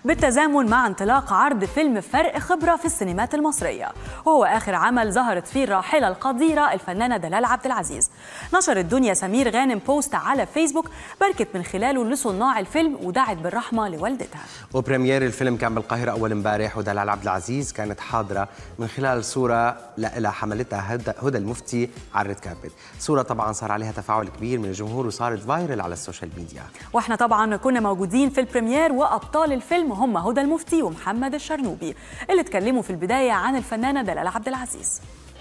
بالتزامن مع انطلاق عرض فيلم فرق خبرة في السينمات المصرية وهو آخر عمل ظهرت فيه الراحلة القديرة الفنانة دلال عبد العزيز نشرت دنيا سمير غانم بوست على فيسبوك باركت من خلاله لصناع الفيلم ودعت بالرحمة لوالدتها وبريمير الفيلم كان بالقاهرة أول امبارح ودلال عبد العزيز كانت حاضرة من خلال صورة لها حملتها هدى المفتي على الريد كاربت صورة طبعا صار عليها تفاعل كبير من الجمهور وصارت فايرل على السوشيال ميديا واحنا طبعا كنا موجودين في البريمير وابطال الفيلم هم هدى المفتي ومحمد الشرنوبي اللي اتكلموا في البدايه عن الفنانه دلال عبد العزيز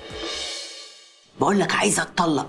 بقول لك عايزه اتطلق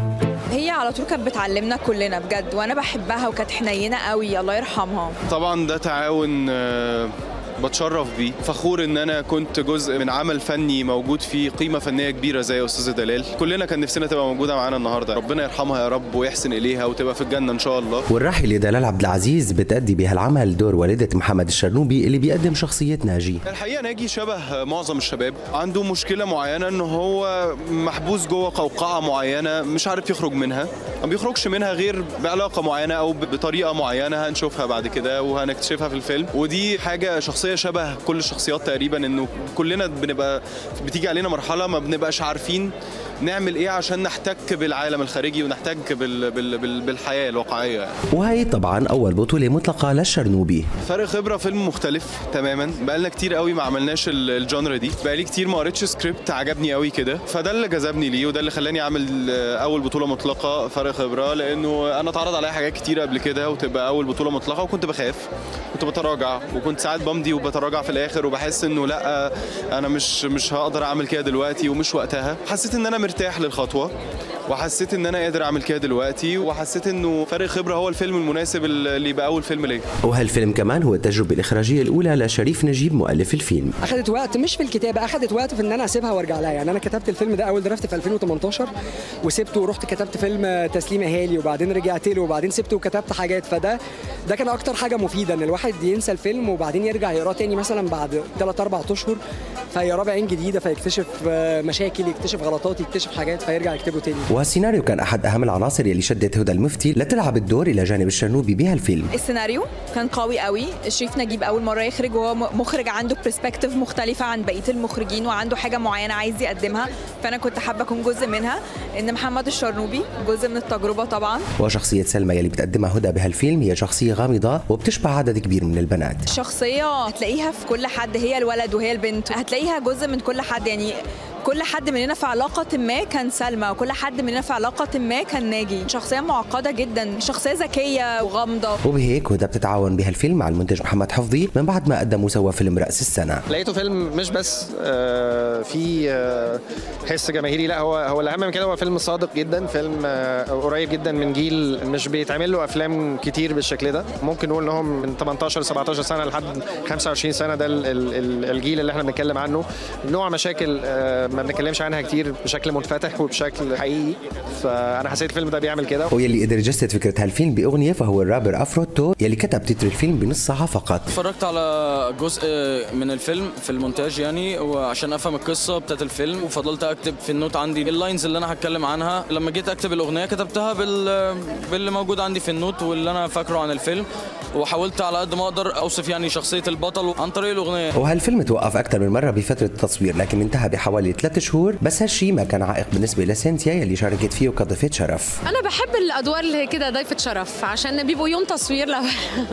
هي على طول كانت بتعلمنا كلنا بجد وانا بحبها وكانت حنينه قوي الله يرحمها طبعا ده تعاون آه، بتشرف بيه فخور ان انا كنت جزء من عمل فني موجود فيه قيمه فنيه كبيره زي استاذه دلال كلنا كان نفسنا تبقى موجوده معانا النهارده ربنا يرحمها يا رب ويحسن اليها وتبقى في الجنه ان شاء الله والراحلة دلال عبد العزيز بتأدي بهالعمل دور والدة محمد الشرنوبي اللي بيقدم شخصية ناجي الحقيقه ناجي شبه معظم الشباب عنده مشكله معينه ان هو محبوس جوه قوقعه معينه مش عارف يخرج منها ما بيخرجش منها غير بعلاقه معينه او بطريقه معينه هنشوفها بعد كده وهنكتشفها في الفيلم ودي حاجه شخصيه شبه كل الشخصيات تقريبا انه كلنا بنبقى بتيجي علينا مرحله ما بنبقاش عارفين نعمل ايه عشان نحتك بالعالم الخارجي ونحتك بال... بال... بال... بالحياه الواقعيه يعني. وهي طبعا أول بطولة مطلقة للشرنوبي فرق خبره فيلم مختلف تماما بقالنا كتير قوي ما عملناش ال- الجانرا دي بقالي كتير ما قريتش سكريبت عجبني قوي كده فده اللي جذبني ليه وده اللي خلاني اعمل آه، اول بطوله مطلقه فرق خبره لانه انا اتعرض عليا حاجات كتير قبل كده وتبقى اول بطوله مطلقه وكنت بخاف كنت بتراجع وكنت ساعات بمضي وبتراجع في الاخر وبحس انه لا انا مش مش هقدر اعمل كده دلوقتي ومش وقتها حسيت ان انا مرتاح للخطوه وحسيت ان انا قادر اعمل كده دلوقتي وحسيت انه فرق خبره هو الفيلم المناسب اللي يبقى اول فيلم ليا وهالفيلم كمان هو التجربة الإخراجية الأولى لشريف نجيب مؤلف الفيلم اخذت وقت مش في الكتابه اخذت وقت في ان انا اسيبها وارجع لها يعني انا كتبت الفيلم ده اول درافت في 2018 وسبته ورحت كتبت فيلم تسليم اهالي وبعدين رجعت له وبعدين سبته وكتبت حاجات فده ده كان اكتر حاجه مفيده ان الواحد ينسى الفيلم وبعدين يرجع يقراه تاني مثلا بعد 3 4 اشهر فيقراه بعين جديده فيكتشف آه، مشاكل يكتشف غلطات يكتشف حاجات فيرجع يكتبه تاني والسيناريو كان أحد أهم العناصر يلي شدت هدى المفتي لتلعب الدور إلى جانب الشرنوبي بهالفيلم السيناريو كان قوي قوي شريف نجيب اول مره يخرج وهو م- مخرج عنده برسبكتيف مختلفه عن بقيه المخرجين وعنده حاجه معينه عايز يقدمها فانا كنت حابه اكون جزء منها ان محمد الشرنوبي جزء من التجربه طبعا وشخصية سلمى يلي بتقدمها هدى بهالفيلم هي شخصية غامضة وبتشبه عدد كبير من البنات شخصيه هتلاقيها في كل حد هي الولد وهي البنت هتلاقيها جزء من كل حد يعني كل حد مننا في علاقة ما كان سلمى وكل حد مننا في علاقة ما كان ناجي شخصية معقدة جدا شخصية ذكية وغامضة وبهيك هدى بتتعاون بهالفيلم مع المنتج محمد حفظي من بعد ما قدموا سوا فيلم رأس السنة لقيته فيلم مش بس آه، فيه آه، حس جماهيري لا هو هو الاهم من كده هو فيلم صادق جدا فيلم آه، قريب جدا من جيل مش بيتعمل له افلام كتير بالشكل ده ممكن نقول انهم من 18 17 سنه لحد 25 سنه ده ال- ال- ال- الجيل اللي احنا بنتكلم عنه نوع مشاكل آه، ما بنتكلمش عنها كتير بشكل منفتح وبشكل حقيقي فانا حسيت الفيلم ده بيعمل كده ويلي قدر يجسد فكرة هالفيلم بأغنية فهو الرابر أفروتو يلي كتب تتر الفيلم بنص ساعة فقط اتفرجت على جزء من الفيلم في المونتاج يعني وعشان افهم القصه بتاعت الفيلم وفضلت اكتب في النوت عندي اللاينز اللي انا هتكلم عنها لما جيت اكتب الاغنيه كتبتها بال باللي موجود عندي في النوت واللي انا فاكره عن الفيلم وحاولت على قد ما اقدر اوصف يعني شخصيه البطل عن طريق الاغنيه وهالفيلم توقف أكثر من مرة بفترة التصوير لكن انتهى بحوالي ثلاث شهور بس هالشي ما كان عائق بالنسبة لسينتيا يلي شاركت فيه كضيفة شرف انا بحب الادوار اللي هي كده ضيفه شرف عشان بيبقوا يوم تصوير لو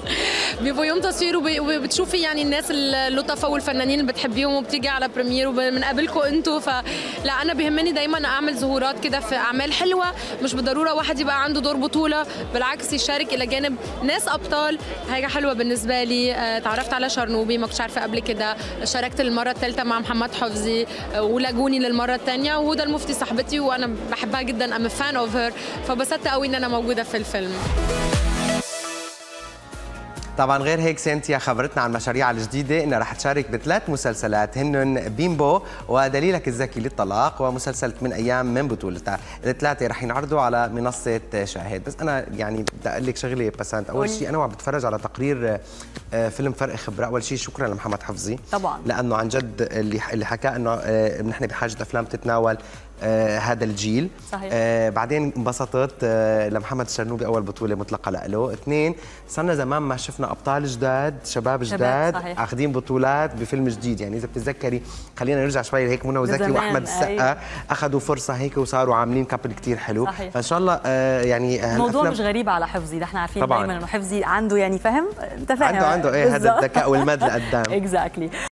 بيبقوا يوم تصوير وب- وبتشوفي يعني الناس اللطفه والفنانين اللي بتحبيهم وبتيجي على بريمير وبنقابلكم انتوا فلا انا بيهمني دايما اعمل ظهورات كده في اعمال حلوه مش بالضروره واحد يبقى عنده دور بطوله بالعكس يشارك الى جانب ناس ابطال حاجه حلوه بالنسبه لي آه، اتعرفت على شرنوبي ما كنتش عارفه قبل كده شاركت المره الثالثه مع محمد حفظي آه، ولجوني للمره الثانيه وهدى المفتي صاحبتي وانا بحبها جدا ام فان اوف هير فبسطت قوي ان انا موجوده في الفيلم طبعا غير هيك سينتيا خبرتنا عن مشاريعها الجديدة انها رح تشارك بثلاث مسلسلات هن بيمبو ودليلك الذكي للطلاق ومسلسل من ايام من بطولتها، الثلاثة رح ينعرضوا على منصة شاهد، بس انا يعني بدي اقول لك شغلة بسنت، اول قولي. شيء انا وعم بتفرج على تقرير آه، فيلم فرق خبرة، اول شيء شكرا لمحمد حفظي طبعا لانه عن جد اللي اللي حكى انه آه، نحن بحاجة افلام تتناول آه هذا الجيل صحيح. آه بعدين انبسطت آه لمحمد الشرنوبي اول بطوله مطلقه له اثنين صرنا زمان ما شفنا ابطال جداد شباب شباب، جداد صحيح. اخذين بطولات بفيلم جديد يعني اذا بتتذكري خلينا نرجع شوي هيك منى وزكي بزمان، واحمد السقا أيوة. اخذوا فرصه هيك وصاروا عاملين كابل كتير حلو صحيح. فان شاء الله آه يعني الموضوع هالأفلام- مش غريب على حفظي ده احنا عارفين طبعاً. دايما انه حفظي عنده يعني فهم انت فاهم عنده عنده ايه هذا بالظبط. الذكاء والمد لقدام اكزاكتلي